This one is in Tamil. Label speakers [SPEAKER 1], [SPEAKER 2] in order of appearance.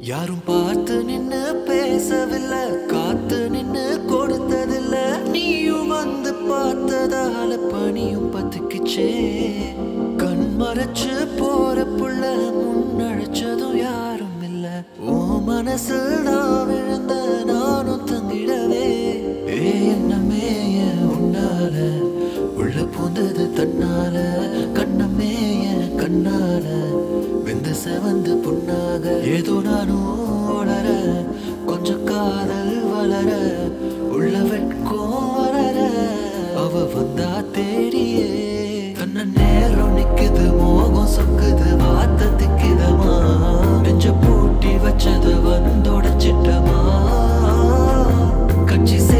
[SPEAKER 1] யாரும் பார்த்து நின்னு பேசவில்லை காத்து நின்னு கொடுத்ததில்ல நீயும் வந்து பார்த்ததால பனியும் பத்துக்குச்சே கண் மறைச்சு போற புள்ள முன்னழைச்சதும் யாரும் இல்ல ஓ மனசில் நான் விழுந்த நானும் தங்கிடவே ஏ என்னமே என் உன்னால உள்ள பூந்தது தன்னால கண்ணமே என் கண்ணால வெந்து செவந்து புண்ணாக ஏதோ நானும் வளர கொஞ்சம் காதல் வளர உள்ள வெட்கம் வளர அவ வந்தா தேடியே கண்ண நேரம் நிக்குது மோகம் சொக்குது வார்த்தை திக்குதமா நெஞ்ச பூட்டி வச்சத வந்தோடச்சிட்டமா கட்சி சே